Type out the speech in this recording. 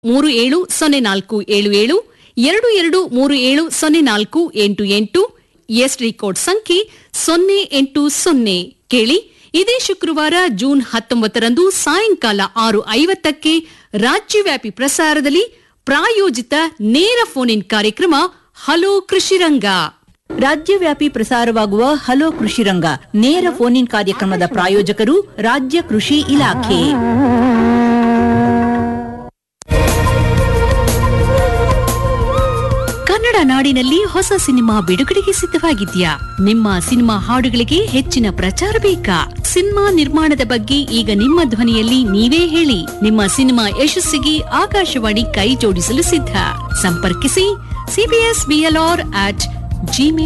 ಮೂರು ಏಳು ಸೊನ್ನೆ ನಾಲ್ಕು ಏಳು ಏಳು ಎರಡು ಎರಡು ಮೂರು ಏಳು ಸೊನ್ನೆ ನಾಲ್ಕು ಎಂಟು ಎಂಟು ಎಸ್ಡಿ ಕೋಡ್ ಸಂಖ್ಯೆ ಸೊನ್ನೆ ಎಂಟು ಸೊನ್ನೆ ಕೇಳಿ ಇದೇ ಶುಕ್ರವಾರ ಜೂನ್ ಹತ್ತೊಂಬತ್ತರಂದು ಸಾಯಂಕಾಲ ಆರು ಐವತ್ತಕ್ಕೆ ರಾಜ್ಯವ್ಯಾಪಿ ಪ್ರಸಾರದಲ್ಲಿ ಪ್ರಾಯೋಜಿತ ನೇರ ಫೋನ್ ಇನ್ ಕಾರ್ಯಕ್ರಮ ಹಲೋ ಕೃಷಿರಂಗ ರಾಜ್ಯವ್ಯಾಪಿ ಪ್ರಸಾರವಾಗುವ ಹಲೋ ಕೃಷಿ ರಂಗ ನೇರ ಫೋನ್ ಇನ್ ಕಾರ್ಯಕ್ರಮದ ಪ್ರಾಯೋಜಕರು ರಾಜ್ಯ ಕೃಷಿ ಇಲಾಖೆ ಕನ್ನಡ ನಾಡಿನಲ್ಲಿ ಹೊಸ ಸಿನಿಮಾ ಬಿಡುಗಡೆಗೆ ಸಿದ್ಧವಾಗಿದ್ಯಾ ನಿಮ್ಮ ಸಿನಿಮಾ ಹಾಡುಗಳಿಗೆ ಹೆಚ್ಚಿನ ಪ್ರಚಾರ ಬೇಕಾ ಸಿನಿಮಾ ನಿರ್ಮಾಣದ ಬಗ್ಗೆ ಈಗ ನಿಮ್ಮ ಧ್ವನಿಯಲ್ಲಿ ನೀವೇ ಹೇಳಿ ನಿಮ್ಮ ಸಿನಿಮಾ ಯಶಸ್ಸಿಗೆ ಆಕಾಶವಾಣಿ ಕೈ ಜೋಡಿಸಲು ಸಿದ್ಧ ಸಂಪರ್ಕಿಸಿ ಸಿಬಿಎಸ್ ಬಿಎಲ್ಆರ್ ಅಟ್ ಜಿಮೇಲ್